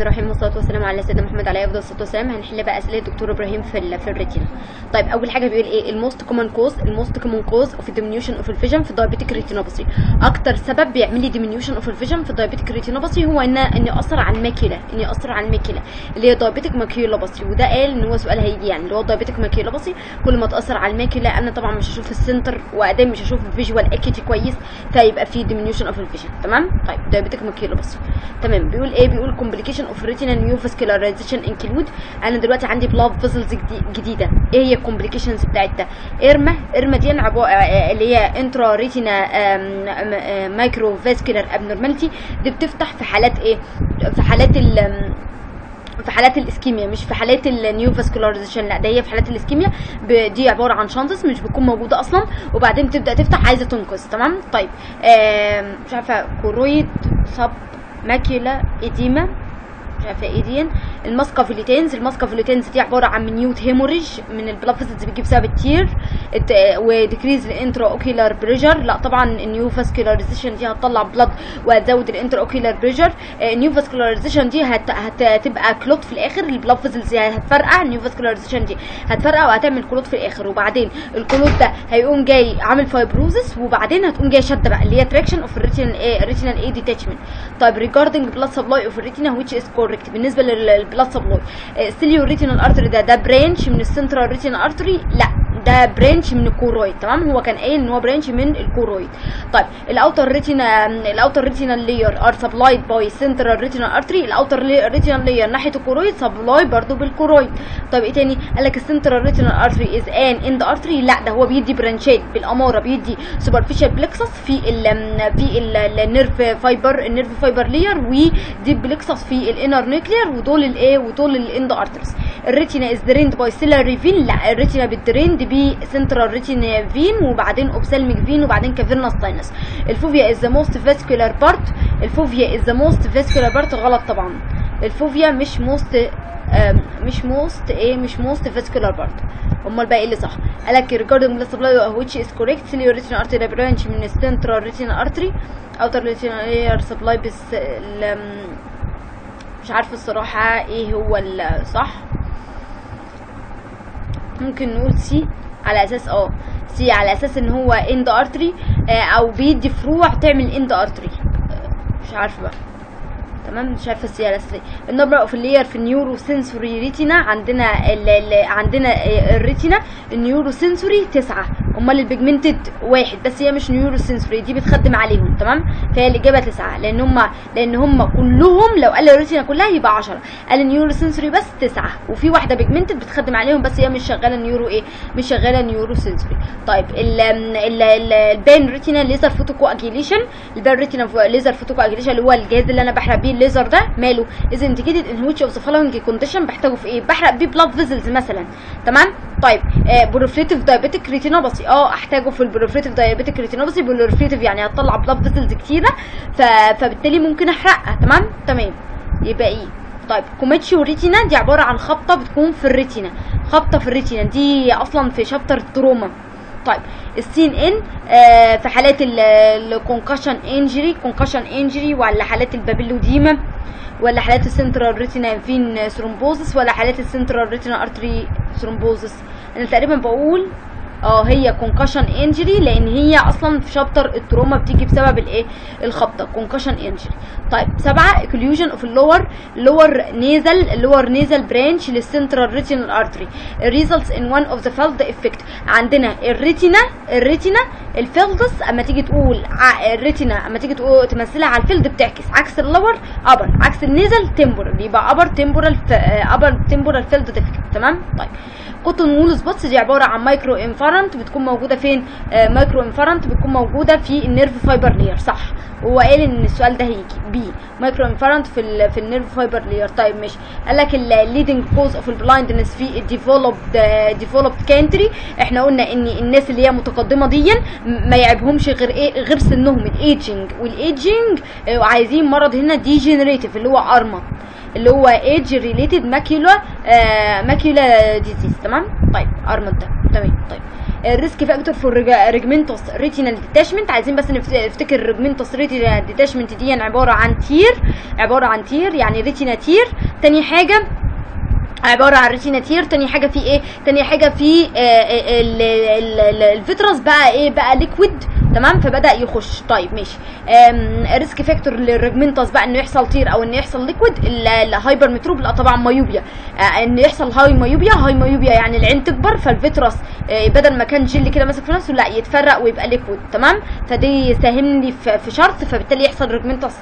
الرحيم والصلاه والسلام على سيدنا محمد عليه افضل الصلاه والسلام هنحل بقى اسئله الدكتور ابراهيم في ال في الريتينا طيب اول حاجه بيقول ايه الموست كومن كوز الموست كومن كوز اوف ديمينيوشن اوف الفيجن في الدايابيتيك ريتينوباثي اكتر سبب بيعمل لي ديمينيوشن اوف الفيجن في الدايابيتيك ريتينوباثي هو ان ان ياثر على الماكيولا ان ياثر على الماكيولا اللي هي دايابيتيك ماكيولوباثي وده قال ان هو سؤال هيجي يعني اللي هو دايابيتيك ماكيولوباثي كل ما تاثر على الماكيولا انا طبعا مش هشوف السنتر وادام مش هشوف الفيجوال اكيتي كويس فيبقى في ديمينيوشن اوف الفيجن تمام طيب دايابيتيك ماكيولوباثي تمام بيقول ايه بيقول كومبليكيشن اوف ريتينا نيو فاسكولاريزيشن انكلود انا دلوقتي عندي بلاد فيزلز جديده ايه هي الكومبليكيشنز بتاعتها ارما ارما دي عبو... اللي هي انترا ريتينا مايكرو فاسكولار ابنورماليتي دي بتفتح في حالات ايه في حالات ال في حالات الاسكيميا مش في حالات النيو فاسكولاريزيشن لا ده هي في حالات الاسكيميا دي عباره عن شانسز مش بتكون موجوده اصلا وبعدين بتبدا تفتح عايزه تنقذ تمام طيب مش عارفه كورويد سب ماكيولا اديما مش عارفه ايه دي الماسكافيليتينز الماسكافيليتينز دي عباره عن منيوت هيموريج من البلاد فيزلز بتجي بسبب التير وديكريز الانترا اوكيلار بريشر لا طبعا النيو فاسكولاريزيشن دي هتطلع بلاد وهتزود الانترا اوكيلار بريشر النيو فاسكولاريزيشن دي هت... هتبقى كلوت في الاخر البلاد فيزلز هتفرقع النيو فاسكولاريزيشن دي هتفرقع وهتعمل كلوت في الاخر وبعدين الكلوت ده هيقوم جاي عامل فايبروزس وبعدين هتقوم جاي شده بقى اللي هي تراكشن اوف الريتينال ايه ريتينال ايه ديتاتشمنت طيب ريجاردنج بلاد سبلاي اوف الريتينا which is correct بالنسبه للبلاد سبلاي ستيليو ريتينال ارتري ده ده برانش من السنترال ريتينال ارتري لا ده برانش من الكورويد تمام هو كان قايل ان هو برانش من الكورويد طيب الاوتر ريتينا الاوتر ريتينال لاير ار سبلايد باي سنترال ريتينال ارتري الاوتر ريتينال لاير ناحيه الكورويد سبلاي برضو بالكورويد طيب ايه تاني قال لك السنترال ريتينال ارتري از ان اند ارتري لا ده هو بيدي برانشات بالاماره بيدي سوبرفيشال بلكسس في ال في النيرف فايبر النيرف فايبر لاير وديب بلكسس في الانر نيوكلير ودول الايه ودول الاند ارترز الريتينا از دريند باي سيلاري فين لا الريتينا بتدريند بسنترال ريتينا فين وبعدين اوبسالميك فين وبعدين كافيرنس ساينس الفوفيا از ذا موست فاسكولار بارت الفوفيا از ذا موست فاسكولار بارت غلط طبعا الفوفيا مش موست مش موست ايه مش موست فاسكولار بارت امال بقى ايه اللي صح قالك regarding the supply which is correct cellular retinal artery branch من السنترال retinal artery outer retinal layer supply بس مش عارفه الصراحه ايه هو الصح ممكن نقول سي على اساس اه سي على اساس ان هو اند ارتري او بيدي فروع تعمل اند ارتري مش عارفه بقى تمام مش عارفه السي على اساس النمبر اوف اللير في النيورو سنسوري ريتينا عندنا ال ال عندنا الريتينا النيورو سنسوري تسعة امال البيجمنتد واحد بس هي مش نيورو سنسوري دي بتخدم عليهم تمام فهي الاجابه تسعة لان هم لان هم كلهم لو قال الريتينا كلها يبقى 10 قال النيورو سنسوري بس تسعة وفي واحده بيجمنتد بتخدم عليهم بس هي مش شغاله نيورو ايه مش شغاله نيورو سنسوري طيب ال ال البان ريتينا ليزر فوتوكو اجيليشن البان ريتينا ليزر فوتوكو اجيليشن اللي هو الجهاز اللي انا بحرق بيه الليزر ده ماله از انديكيتد ان ويتش اوف ذا فولوينج كونديشن بحتاجه في ايه بحرق بيه بلاد فيزلز مثلا تمام طيب آه بروفريتيف دايابيتيك ريتينوباثي اه احتاجه في البروفريتيف دايابيتيك ريتينوباثي بروفريتيف يعني هتطلع بلاد فيزلز كتيره ف... فبالتالي ممكن احرقها تمام تمام يبقى ايه طيب كوميتشيو ريتينا دي عباره عن خبطه بتكون في الريتينا خبطه في الريتينا دي اصلا في شابتر التروما طيب السين ان آه في حالات الكونكشن انجري كونكشن انجري ولا حالات البابيلوديما ولا حالات السنترال ريتينا فين ثرومبوزس ولا حالات السنترال ريتينا ارتري ثرومبوزس انا تقريبا بقول اه هي كونكشن انجري لان هي اصلا في شابتر التروما بتيجي بسبب الايه الخبطه كونكشن انجري طيب سبعة اكلوجن اوف اللور لور نيزل اللور نيزل برانش للسنترال ريتينال ارتري results in one of the field effect عندنا الريتينا الريتينا الفيلدس اما تيجي تقول الريتينا اما تيجي تقول تمثلها على الفيلد بتعكس عكس اللور ابر عكس النيزل تمبورال يبقى ابر تمبورال ابر تمبورال فيلد ديفكت تمام طيب كوتون وول سبوتس دي عباره عن مايكرو انفارنت بتكون موجوده فين آه مايكرو انفارنت بتكون موجوده في النيرف فايبر لير صح هو قال ان السؤال ده هيجي بي مايكرو انفارنت في ال في النيرف فايبر لير طيب ماشي قال لك الليدنج كوز اوف البلايندنس في الديفلوبد ديفلوبد كانتري احنا قلنا ان الناس اللي هي متقدمه دي ما يعيبهمش غير ايه غير سنهم الايجنج والايجنج آه عايزين مرض هنا ديجنريتيف اللي هو ارمط اللي هو ايج ريليتد ماكيولا ماكيولا ديزيز تمام طيب ارمد ده تمام طيب الريسك فاكتور فور ريجمنتوس ريتينال ديتاشمنت عايزين بس نفت- نفتكر الريجمنتوس ريتينال ديتاشمنت دي عباره عن تير عباره عن تير يعني ريتينا تير تاني حاجه عباره عن ريتينا تير تاني حاجه في ايه تاني حاجه في الفيترس بقى ايه بقى ليكويد تمام فبدا يخش طيب ماشي ريسك فاكتور للريجمنتس بقى انه يحصل تير او انه يحصل ليكويد الهايبر متروب لا طبعا مايوبيا آه، ان يحصل هاي مايوبيا هاي مايوبيا يعني العين تكبر فالفيترس آه، بدل ما كان جل كده ماسك في نفسه لا يتفرق ويبقى ليكويد تمام فدي يساهم لي في في شرط فبالتالي يحصل ريجمنتس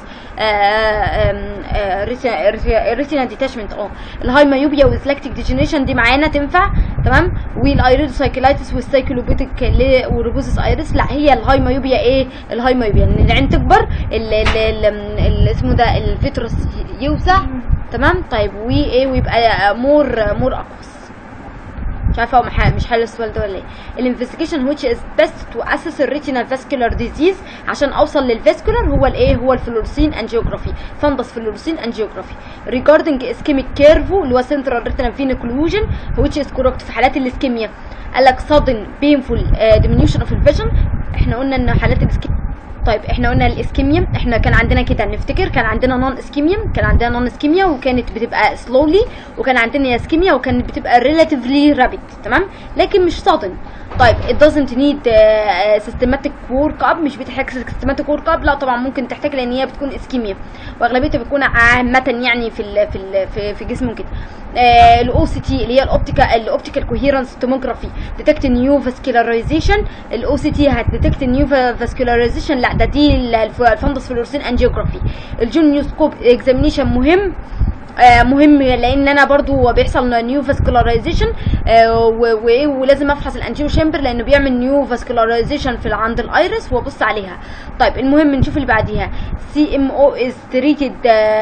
ريتينا ديتاشمنت اه الهاي مايوبيا والسلاكتيك ديجنريشن دي معانا تنفع تمام والايريدوسايكلايتس والسايكلوبيتيك وروبوزس ايريس لا هي الهاي مايوبيا ايه الهاي مايوبيا ان العين تكبر ال ال ال ال اسمه ده الفيتروس يوسع تمام طيب وايه ويبقى مور مور اقوس مش عارفه هو مح- مش حل السؤال ده ولا ايه الانفستيجيشن which is best to assess الريتينال فاسكولار ديزيز عشان اوصل للفاسكولار هو الايه هو الفلورسين انجيوجرافي فندس فلورسين انجيوجرافي regarding ischemic curve اللي هو central retinal vein occlusion which is correct في حالات الاسكيميا قال لك sudden painful uh, diminution of the vision احنا قلنا ان حالات الاسكيميا طيب احنا قلنا الاسكيميا احنا كان عندنا كده نفتكر كان عندنا نون اسكيميا كان عندنا نون اسكيميا وكانت بتبقى سلولي وكان عندنا اسكيميا وكانت بتبقى ريلاتيفلي رابيد تمام لكن مش sudden طيب it doesn't need uh, systematic work up مش بتحتاج systematic work up لا طبعا ممكن تحتاج لان هي بتكون اسكيميا واغلبيتها بتكون عامه يعني في ال في ال في, في جسمه كده الاو سي تي اللي هي الاوبتيكال الاوبتيكال كوهيرنس توموجرافي ديتكت نيو فاسكولاريزيشن الاو سي تي هتديتكت نيو فاسكولاريزيشن لا ده دي الفندس فلورسين انجيوجرافي الجونيوسكوب اكزامينيشن مهم آه مهم لان انا برضو بيحصل نيو فاسكولاريزيشن آه وايه ولازم افحص الانتيرو شامبر لانه بيعمل نيو فاسكولاريزيشن في عند الايرس وابص عليها طيب المهم نشوف اللي بعديها سي ام او از تريتد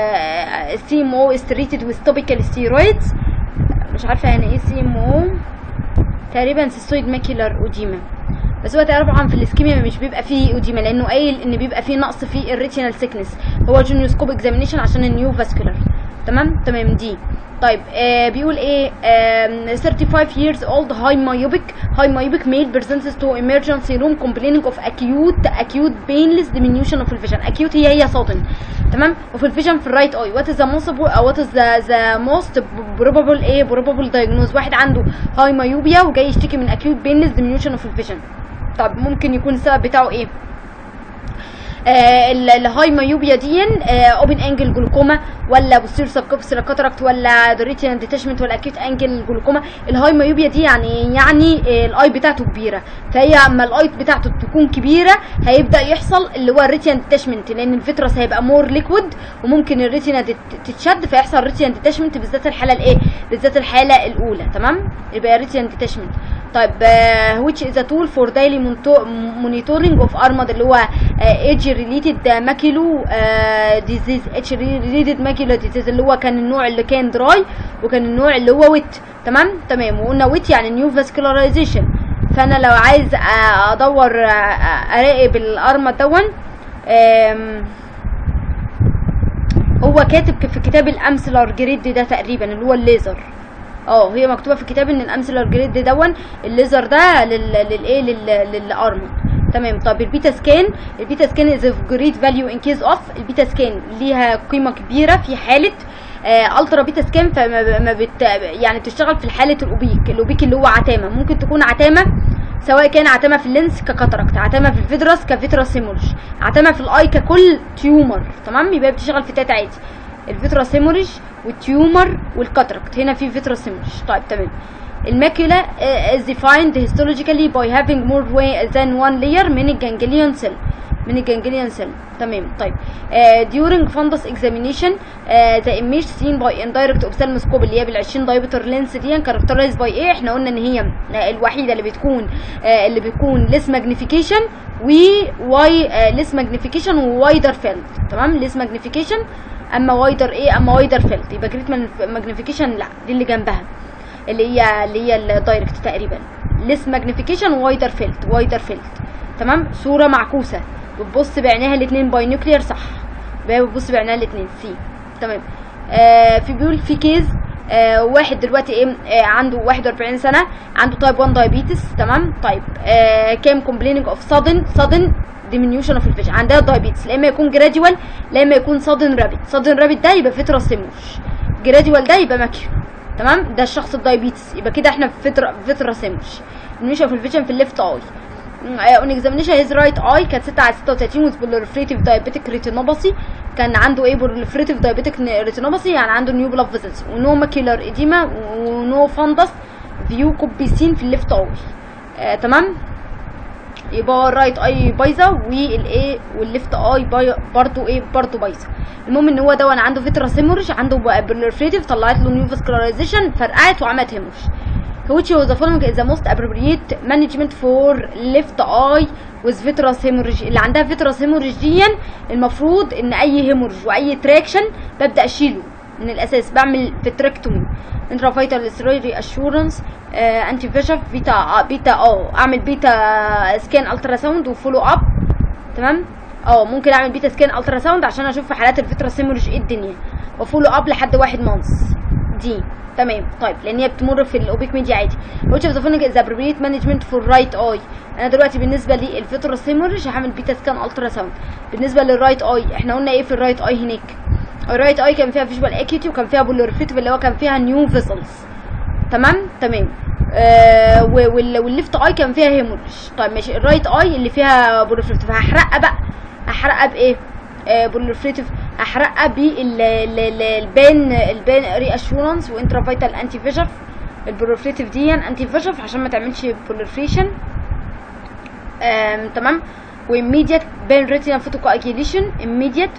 سي ام او از تريتد وذ توبيكال ستيرويدز مش عارفه يعني ايه سي ام او تقريبا سيستويد ماكيولار اوديما بس هو طبعا في الاسكيميا مش بيبقى فيه اوديما لانه قايل ان بيبقى فيه نقص في الريتينال سيكنس هو جونيوسكوب اكزامينيشن عشان النيو فاسكولار تمام تمام دي طيب آه بيقول ايه آه 35 years old high myopic high myopic male presents to emergency room complaining of acute acute painless diminution of vision acute هي هي sudden تمام وفي الفيجن في الرايت اي what is the most what is the, the most probable ايه probable diagnosis واحد عنده high myopia وجاي يشتكي من acute painless diminution of vision طب ممكن يكون السبب بتاعه ايه آه الهاي مايوبيا دي اوبن انجل جلوكوما ولا بوستير سبكوبسيلا كاتراكت ولا ريتينال ديتاشمنت ولا اكيوت انجل جلوكوما الهاي مايوبيا دي يعني يعني آه الاي بتاعته كبيره فهي اما الاي بتاعته تكون كبيره هيبدا يحصل اللي هو الريتينال ديتاشمنت لان الفيترس هيبقى مور ليكويد وممكن الريتينا تتشد فيحصل ريتينال ديتاشمنت بالذات الحاله الايه بالذات الحاله الاولى تمام يبقى ريتينال ديتاشمنت طيب uh, which is a tool for daily monitoring of armad اللي هو uh, age related macular uh, disease age related macular disease اللي هو كان النوع اللي كان دراي وكان النوع اللي هو ويت تمام تمام وقلنا ويت يعني نيو فاسكولاريزيشن فانا لو عايز ادور اراقب الارمد دون هو كاتب في كتاب الامثلر جريد ده تقريبا اللي هو الليزر اه هي مكتوبه في الكتاب ان الامثله جريد دون الليزر ده للايه للارمر تمام طب البيتا سكان البيتا سكان از اوف جريت فاليو ان كيس اوف البيتا سكان ليها قيمه كبيره في حاله آه الترا بيتا سكان فما بت يعني بتشتغل في حاله الاوبيك الاوبيك اللي هو عتامه ممكن تكون عتامه سواء كان عتامه في اللينس ككاتراكت عتامه في الفيدرس كفيتراس هيمورج عتامه في الاي ككل تيومر تمام يبقى بتشتغل في تات عادي الفيتراس هيموريج والتيومر والكاتراكت هنا في فيتراس هيموريج طيب تمام الماكيولا is defined histologically by having more than one layer من الجانجليون سيل من الجانجليون سيل تمام طيب uh, during fundus examination uh, the image seen by indirect ophthalmoscope اللي هي بال 20 diopter lens دي characterized by ايه احنا قلنا ان هي الوحيده اللي بتكون uh, اللي بتكون less magnification و واي less magnification ووايدر field تمام less magnification اما وايدر ايه اما وايدر فيلد يبقى جريت ماجنيفيكيشن لا دي اللي جنبها اللي هي اللي هي الدايركت تقريبا ليس ماجنيفيكيشن وايدر فيلد وايدر فيلد تمام صوره معكوسه بتبص بعينيها الاثنين باي نيوكلير صح يبقى بتبص بعينيها الاثنين سي تمام آه في بيقول في كيز آه واحد دلوقتي ايه آه عنده 41 سنه عنده تايب 1 دايابيتس تمام طيب آه كام كومبليننج اوف سادن سادن diminution اوف الفيجن عندها دايابيتس لا اما يكون جراديوال لا اما يكون سادن رابيد سادن رابيد ده يبقى فتره سيموش جراديوال ده يبقى ماكيو تمام ده الشخص الدايابيتس يبقى كده احنا في فتره فتره سيموش diminution اوف الفيجن في الليفت اي اون اكزامينيشن هيز رايت اي كانت 6 على 36 ويز بوليفريتيف دايابيتيك ريتينوباثي كان عنده ايه بوليفريتيف دايابيتيك ريتينوباثي يعني عنده نيو بلاف فيزلز ونو ماكيولار اديما ونو فاندس فيو كوب بي سين في الليفت اي آه تمام يبقى الرايت اي بايظه والايه والليفت اي باي برضو ايه برضو بايظه المهم ان هو ده عنده فيترا سيمورج عنده بوليفريتيف طلعت له نيو فاسكولاريزيشن فرقعت وعملت هيمورج which was the following is the most appropriate management for left eye with vitreous hemorrhage اللي عندها vitreous hemorrhage دي المفروض ان اي hemorrhage واي تراكشن ببدا اشيله من الاساس بعمل فيتركتومي انترافيتال ستيرويد اشورنس انتي فيشف بيتا بيتا اه اعمل بيتا سكان الترا ساوند وفولو اب تمام اه ممكن اعمل بيتا سكان الترا ساوند عشان اشوف في حالات الفيترس هيموريج ايه الدنيا وفولو اب لحد واحد مانس دي تمام طيب لان هي بتمر في الاوبيك ميديا عادي which of the following is appropriate management for right eye انا دلوقتي بالنسبه للفيترس هيموريج هعمل بيتا سكان الترا ساوند بالنسبه للرايت اي احنا قلنا ايه في الرايت اي هناك الرايت اي كان فيها فيجوال اكيوتي وكان فيها بولورفيتيف اللي هو كان فيها نيو فيسلز تمام تمام آه والليفت اي كان فيها هيموريج طيب ماشي الرايت اي اللي فيها بولورفيتيف هحرقها بقى هحرقها بايه آه بولورفيتيف هحرقها بالبان البان ري اشورنس وانترافيتال انتي فيجف البولورفيتيف دي انتي فيجف عشان ما تعملش بولورفيشن تمام وإميديت بين ريتينا فوتوكواجيليشن إميديت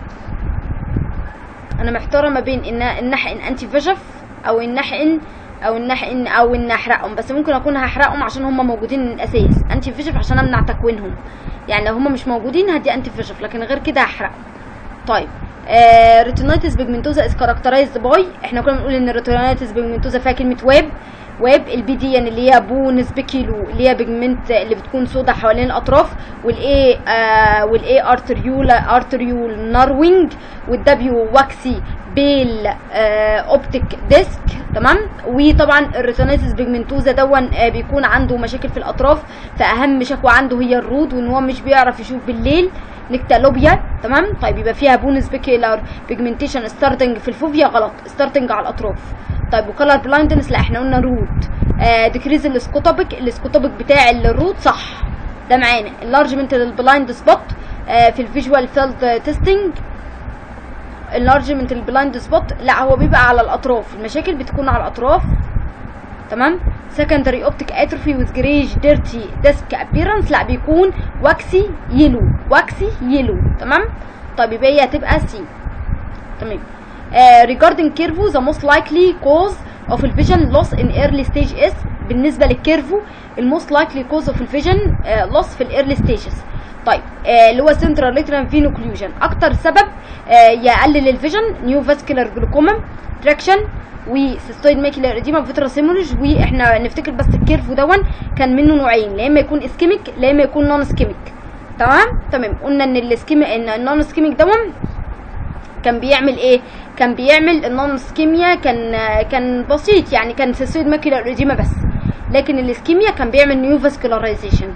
انا محتاره ما بين ان ان احقن انتي فيجف او ان احقن او ان احقن او ان احرقهم بس ممكن اكون هحرقهم عشان هم موجودين من الاساس انتي فيجف عشان امنع تكوينهم يعني لو هم مش موجودين هدي انتي فيجف لكن غير كده هحرقهم طيب آه ريتينايتس بيجمنتوزا از كاركترايزد باي احنا كنا بنقول ان الريتينايتس بيجمنتوزا فيها كلمه ويب ويب البي دي يعني اللي هي بو نسبة كيلو اللي هي بيجمنت اللي بتكون سودا حوالين الاطراف والاي آه والاي ارتريول ارتريول ناروينج والدبليو واكسي بيل آه اوبتيك ديسك تمام وطبعا الريتينايتس بيجمنتوزا دون آه بيكون عنده مشاكل في الاطراف فاهم شكوى عنده هي الرود وان هو مش بيعرف يشوف بالليل نكتالوبيا تمام طيب يبقى فيها بونس بيكيلر بيجمنتيشن ستارتنج في الفوفيا غلط ستارتنج على الاطراف طيب وكلر بلايندنس لا احنا قلنا روت آه ديكريز الاسكوتوبيك الاسكوتوبيك بتاع الروت صح ده معانا اللارجمنت للبلايند سبوت آه في الفيجوال فيلد تيستنج اللارجمنت البلايند سبوت لا هو بيبقى على الاطراف المشاكل بتكون على الاطراف تمام secondary optic atrophy with grayish dirty disc appearance لا بيكون واكسي يلو واكسي يلو تمام طيب يبقى هي هتبقى سي تمام uh, regarding curvo the most likely cause of vision loss in early stage is بالنسبة للكيرفو الموست لايكلي كوز اوف الفيجن لوس في الايرلي ستيجز طيب آه اللي هو سنترال ليترال فين اوكلوجن اكتر سبب آه يقلل الفيجن نيو فاسكولار جلوكوما تراكشن وسيستويد ماكيلر اديما فيترس هيموريج واحنا نفتكر بس الكيرفو دون كان منه نوعين لا اما يكون اسكيميك لا اما يكون نون اسكيميك تمام تمام قلنا ان الاسكيميك ان النون اسكيميك دون كان بيعمل ايه كان بيعمل النون اسكيميا كان كان بسيط يعني كان سيستويد ماكيلر اديما بس لكن الاسكيميا كان بيعمل نيو فاسكولاريزيشن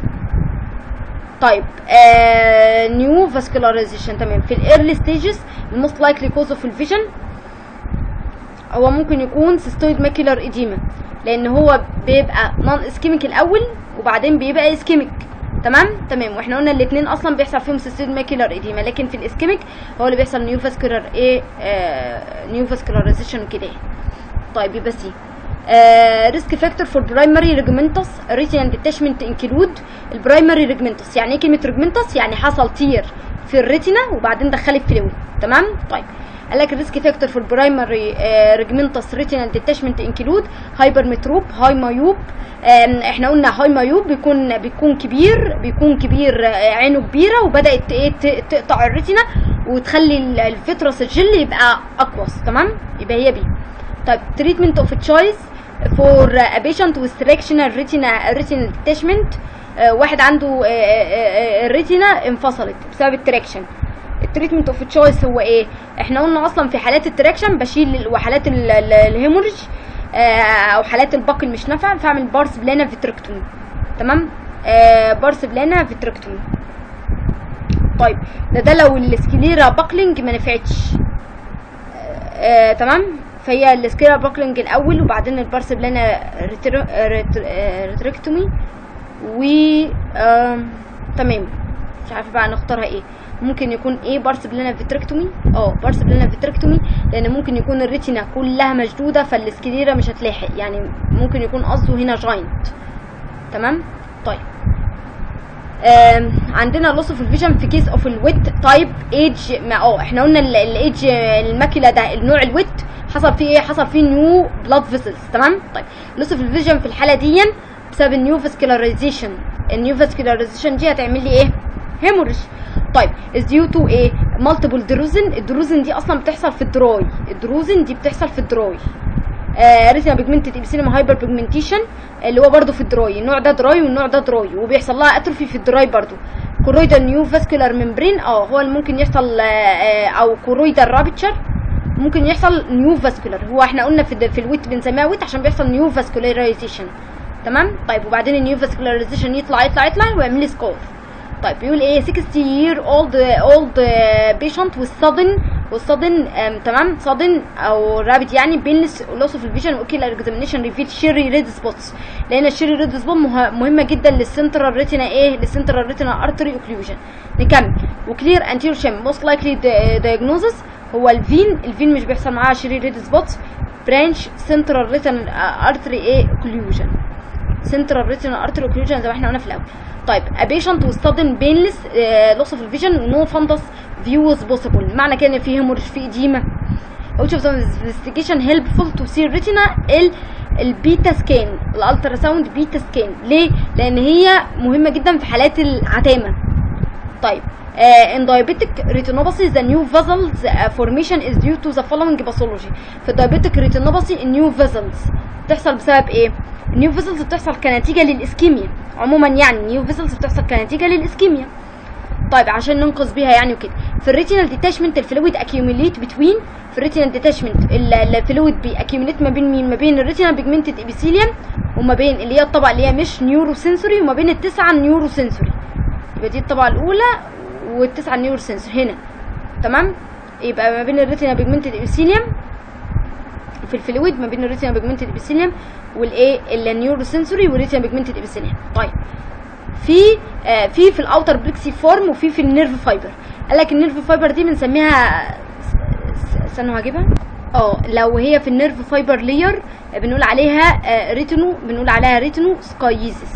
طيب آه نيو فاسكولاريزيشن تمام في الايرلي ستيجز الموست لايكلي كوز اوف الفيجن هو ممكن يكون سيستويد ماكيلر اديما لان هو بيبقى نون اسكيميك الاول وبعدين بيبقى اسكيميك تمام تمام واحنا قلنا الاثنين اصلا بيحصل فيهم سيستويد ماكيلر اديما لكن في الاسكيميك هو اللي بيحصل نيو فاسكولار ايه آه نيو فاسكولاريزيشن كده طيب يبقى سي ريسك فاكتور فور برايمري ريجمنتس ريتينال ديتاشمنت انكلود البرايمري ريجمنتس يعني ايه كلمه ريجمنتس يعني حصل تير في الريتينا وبعدين دخلت فلويد تمام طيب قال لك الريسك فاكتور فور برايمري ريجمنتس ريتينال ديتاشمنت انكلود هايبر متروب هاي مايوب احنا قلنا هاي مايوب بيكون بيكون كبير بيكون كبير عينه كبيره وبدات ايه تقطع الريتينا وتخلي الفيترس الجل يبقى اقوس تمام يبقى هي بي طيب تريتمنت اوف تشويس فور ا بيشنت with fractional retina retinal detachment واحد عنده الريتينا انفصلت بسبب التراكشن التريتمنت اوف تشويس هو ايه احنا قلنا اصلا في حالات التراكشن بشيل ال- وحالات ال- ال- الهيموريج آه، او حالات الباقي مش نافع فاعمل بارس بلانا فيتركتومي تمام آه بارس بلانا فيتركتومي طيب ده ده لو السكليرا باكلينج ما نفعتش آه تمام فهي السكليرا باكلينج الاول وبعدين البارس بلانا ريتر- ريتر- آه، ريتركتومي و آم، تمام مش عارفه بقى نختارها ايه ممكن يكون ايه بارس بلانا فيتركتومي اه بارس بلانا فيتركتومي لان ممكن يكون الريتنا كلها مشدوده فالسكليرا مش هتلاحق يعني ممكن يكون قصده هنا جاينت تمام طيب آم، عندنا لوس اوف الفيجن في كيس اوف الويت تايب ايج ما اه احنا قلنا ال- الايج الماكيلا ده النوع الويت حصل فيه ايه حصل فيه نيو بلاد فيسلز تمام طيب لوس اوف الفيجن في الحاله دي بسبب النيو فاسكولاريزيشن النيو فاسكولاريزيشن دي هتعمل لي ايه هيموريج طيب از ديو تو ايه مالتيبل دروزن الدروزن دي اصلا بتحصل في الدراي الدروزن دي بتحصل في الدراي آه ريتنا بيجمنتد ابسيليوم هايبر بيجمنتيشن اللي هو برضو في الدراي النوع ده دراي والنوع ده دراي وبيحصل لها اتروفي في الدراي برضو كورويدال نيو فاسكولار ممبرين اه هو اللي ممكن يحصل آه آه او كورويدال رابتشر ممكن يحصل نيو فاسكولار هو احنا قلنا في ال- في الويت بنسميها ويت عشان بيحصل نيو فاسكولاريزيشن تمام طيب وبعدين النيو فاسكولاريزيشن يطلع يطلع يطلع ويعمل لي سكار طيب بيقول ايه 60 year old old uh, patient with sudden with sudden um, تمام sudden او رابط يعني بينلس loss of vision ocular examination reveal sherry red spots لان الشيري ريد سبوت مه- مهمه جدا للسنترال ريتنا ايه للسنترال ريتنا ارتري اوكلوجن نكمل وكلير انتيريور شيم موست لايكلي دايجنوزس هو الفين الفين مش بيحصل معاها شيري ريد سبوتس برانش سنترال ريتنا ارتري ايه اوكلوجن سنترال ريتنا ارتري اوكلوجن زي ما احنا قلنا في الاول طيب a patient with sudden painless uh, loss of vision no fundus view is possible معنى كده ان في هيموريج في اديمه which of the investigation helpful to see retina ال البيتا سكان الالترا ساوند بيتا سكان ليه لان هي مهمه جدا في حالات العتامه طيب uh, in diabetic retinopathy the new vessels uh, formation is due to the following pathology في diabetic retinopathy النيو vessels بتحصل بسبب ايه النيو فيسلز بتحصل كنتيجه للاسكيميا عموما يعني النيو فيسلز بتحصل كنتيجه للاسكيميا طيب عشان ننقذ بيها يعني وكده في الريتينال ديتاشمنت الفلويد اكيوميليت بتوين في الريتينال ديتاشمنت الفلويد بيأكيوميليت ما بين مين ما بين الريتينال بيجمنتد ابيثيليوم وما بين اللي هي الطبقه اللي هي مش نيورو سنسوري وما بين التسعه نيورو سنسوري يبقى دي الطبقه الاولى والتسعه نيورو سنسوري هنا تمام يبقى ما بين الريتينال بيجمنتد ابيثيليوم في الفلويد ما بين الريتينا بيجمنتد ابيثيليوم والايه النيورو سنسوري والريتينا بيجمنتد ابيثيليوم طيب في آه في في الاوتر بلكسي فورم وفي في النيرف فايبر قال لك النيرف فايبر دي بنسميها س- استنوا هجيبها اه لو هي في النيرف فايبر لير بنقول عليها آه ريتينو بنقول عليها ريتينو سكايزس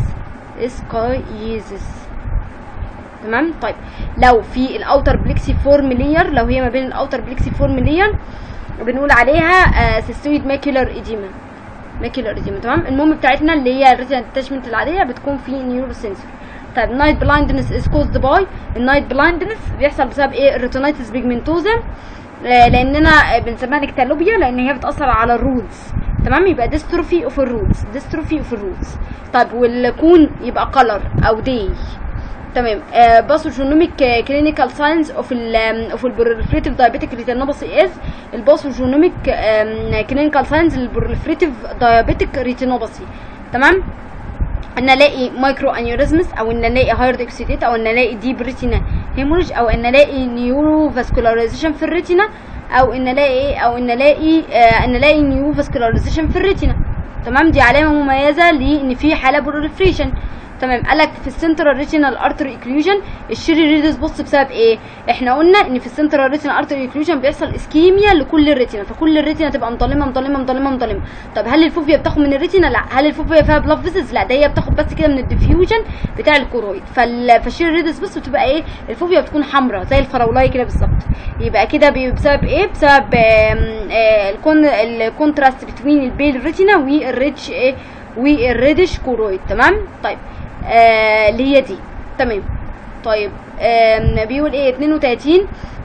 سكايزس تمام طيب لو في الاوتر بلكسي فورم لير لو هي ما بين الاوتر بلكسي فورم لير بنقول عليها سيستويد ماكيولار ايديما ماكيولار ايديما تمام المهم بتاعتنا اللي هي الريتنا اتاشمنت العاديه بتكون في نيورو سنسور طيب النايت بلايندنس از كوزد باي النايت بلايندنس بيحصل بسبب ايه الريتينايتس بيجمنتوزا آه، لاننا آه، بنسميها نكتالوبيا لان هي بتاثر على الرودز تمام يبقى ديستروفي اوف الرودز ديستروفي اوف الرودز طيب والكون يبقى كلر او داي تمام باثوجينوميك كلينيكال ساينز اوف ال اوف البروليفريتيف دايابيتيك ريتينوباثي از الباثوجينوميك كلينيكال ساينز للبروليفريتيف دايابيتيك ريتينوباثي تمام ان الاقي مايكرو انيوريزمز او ان الاقي هايرد اكسيديت او ان الاقي ديب ريتينا هيموريج او ان الاقي نيورو فاسكولاريزيشن في الريتينا او ان الاقي ايه او ان الاقي آه ان الاقي نيو فاسكولاريزيشن في الريتينا تمام دي علامه مميزه لان في حاله بروليفريشن تمام قالك في السنترال ريتينال ارتري اكلوجن الشيري ريدس بص بسبب ايه احنا قلنا ان في السنترال ريتينال ارتري اكلوجن بيحصل اسكيميا لكل الريتينا فكل الريتينا تبقى مظلمه مظلمه مظلمه مظلمه طب هل الفوفيا بتاخد من الريتينا لا هل الفوفيا فيها بلاف فيسز لا ده هي بتاخد بس كده من الديفيوجن بتاع الكورويد فال... فالشيري ريدس بص بتبقى ايه الفوفيا بتكون حمراء زي الفراولايه كده بالظبط يبقى كده بي- بسبب ايه بسبب آم، آه، الكون الكونتراست بين البيل ريتينا والريدش ايه والريدش كورويد تمام طيب آه اللي هي دي تمام طيب آم، بيقول ايه 32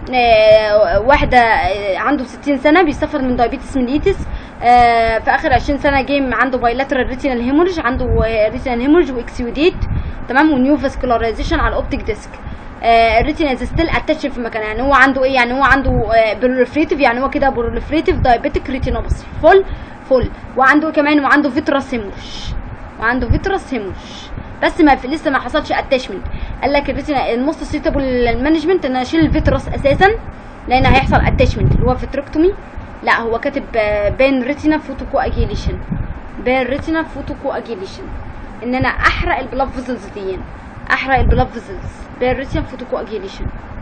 آه واحدة آه، عنده 60 سنة بيسافر من دايابيتس ميليتس آه في اخر 20 سنة جه عنده بايلاترال ريتينال هيموريج عنده ريتينال هيموريج واكسيوديت تمام ونيو فاسكولاريزيشن على الاوبتيك ديسك الريتينا از ستيل اتاتش في مكانها يعني هو عنده ايه يعني هو عنده بروليفريتيف يعني هو كده بروليفريتيف دايابيتيك ريتينوباثي فول فول وعنده كمان وعنده فيتراس هيموش وعنده فيتراس هيموش بس ما في لسه ما حصلش اتاشمنت قال لك الريتينا الموست سيتابل مانجمنت ان انا اشيل الفيتراس اساسا لان هيحصل اتاشمنت اللي هو فيتركتومي لا هو كاتب بين ريتينا فوتوكو اجيليشن بين ريتينا فوتوكو اجيليشن ان انا احرق البلاد فيزلز دي احرق البلاد فيزلز بين ريتينا فوتوكو اجيليشن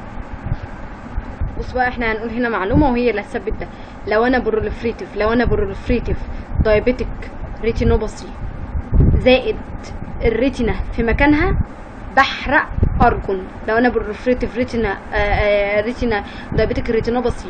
بص بقى احنا هنقول هنا معلومه وهي اللي هتثبت ده لو انا بروليفريتيف لو انا بروليفريتيف دايابيتيك ريتينوباثي زائد الريتينا في مكانها بحرق ارجون لو انا بالريفريتيف ريتينا آآ ريتينا دايابيتيك ريتينوباثي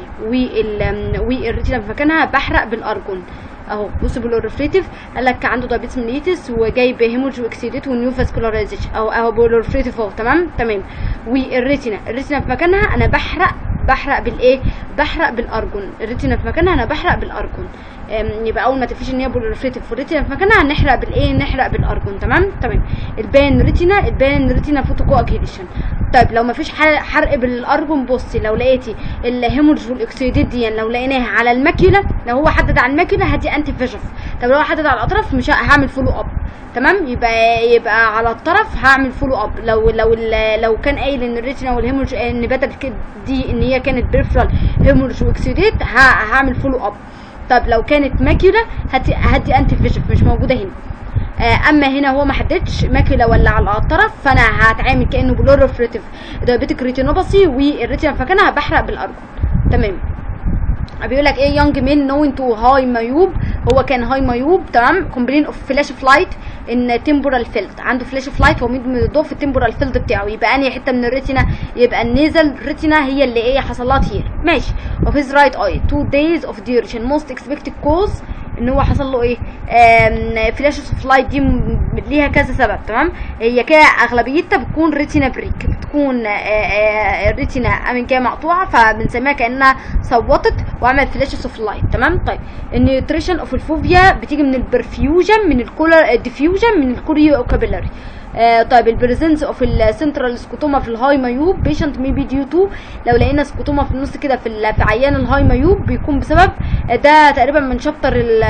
والريتينا في مكانها بحرق بالارجون اهو بص بالوريفريتيف قال لك عنده دايابيتس ميليتس وجايب هيموج واكسيديت ونيو فاسكولاريزيشن اهو اهو بالوريفريتيف اهو تمام تمام والريتينا الريتينا في مكانها انا بحرق بحرق بالايه بحرق بالارجون الريتينا في مكانها انا بحرق بالارجون يبقى اول ما تقفيش ان هي بوليفريتيف والريتينا في مكانها هنحرق بالايه نحرق بالارجون تمام تمام البان ريتينا البان ريتينا فوتوكو اكيليشن طيب لو ما فيش حرق بالارجون بصي لو لقيتي الهيمورج والاكسيديت دي لو لقيناها على الماكيولا لو هو حدد على الماكيولا هدي انتي فيجف طب لو هو حدد على الاطراف مش هعمل فولو اب تمام يبقى يبقى على الطرف هعمل فولو اب لو لو لو كان قايل ان الريتينا والهيمورج ان بدل دي ان هي كانت بيرفرال هيمورج واكسيديت هعمل فولو اب طب لو كانت ماكيولا هدي هدي انتي فيجف مش موجوده هنا آه اما هنا هو ما حددش ماكيولا ولا على الطرف فانا هتعامل كانه بلوريفريتيف دايابيتيك ريتينوباثي والريتينا في مكانها بحرق بالارجون تمام بيقول لك ايه يونج مين نوين تو هاي مايوب هو كان هاي مايوب تمام كومبلين اوف فلاش فلايت ان تمبورال فيلد عنده فلاش فلايت هو مضاف في التمبورال فيلد بتاعه يبقى انهي حته من الريتينا يبقى النيزل ريتينا هي اللي ايه حصل لها تير ماشي اوف هيز رايت اي تو دايز اوف ديوريشن موست اكسبكتد كوز ان هو حصل له ايه فلاش فلايت دي ليها كذا سبب تمام هي كده اغلبيتها بتكون ريتينا بريك بتكون الريتينا امن كده مقطوعه فبنسميها كانها صوتت وعملت فلاش اوف لايت تمام طيب النيوتريشن اوف الفوبيا بتيجي من البرفيوجن من الكولر الديفيوجن من الكوريو اوكابيلاري آه طيب البريزنس اوف السنترال سكوتوما في الهاي مايوب بيشنت مي بي ديو تو لو لقينا سكوتوما في النص كده في في عيان الهاي مايوب بيكون بسبب ده تقريبا من شابتر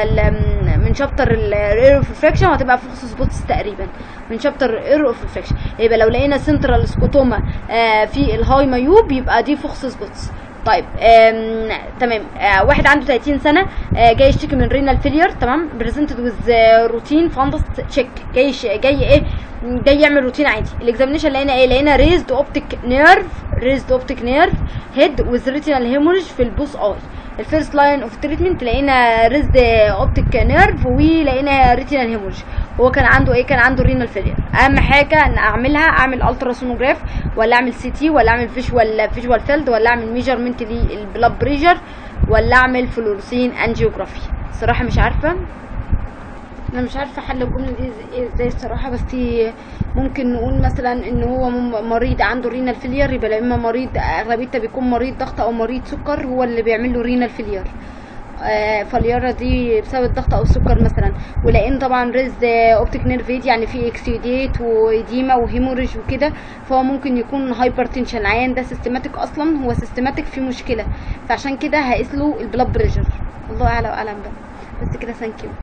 من شابتر الاير اوف ريفراكشن وهتبقى فوكس سبوتس تقريبا من شابتر اير اوف ريفراكشن يبقى لو لقينا سنترال سكوتوما آه في الهاي مايوب يبقى دي فوكس سبوتس طيب آم تمام آه واحد عنده 30 سنه آه جاي يشتكي من رينال فيلير تمام بريزنتد ويز روتين فاندس تشيك جاي جاي ايه جاي يعمل روتين عادي الاكزامينشن لقينا ايه لقينا ريزد اوبتيك نيرف ريزد اوبتيك نيرف هيد ويز ريتينال هيموريج في البوس اي الفيرست لاين اوف تريتمنت لقينا ريزد اوبتيك نيرف ولقينا ريتينال هيموريج هو كان عنده ايه كان عنده رينال فيلير اهم حاجه ان اعملها اعمل الترا سونوجراف ولا اعمل سي تي ولا اعمل فيجوال فيجوال فيلد ولا اعمل ميجرمنت للبلاد بريشر ولا اعمل فلورسين انجيوجرافي الصراحه مش عارفه انا مش عارفه حل الجمله دي ازاي الصراحه بس ممكن نقول مثلا ان هو مريض عنده رينال فيلير يبقى لا اما مريض اغلبيته بيكون مريض ضغط او مريض سكر هو اللي بيعمل له رينال فيلير آه فاليارة دي بسبب الضغط او السكر مثلا ولان طبعا ريز اوبتيك نيرفيد يعني في اكسيديت وإديمة وهيموريج وكده فهو ممكن يكون هايبرتنشن العيان ده سيستماتيك اصلا هو سيستماتيك فيه مشكله فعشان كده هقيس له البلاد بريشر الله اعلى واعلم بقى بس كده ثانك يو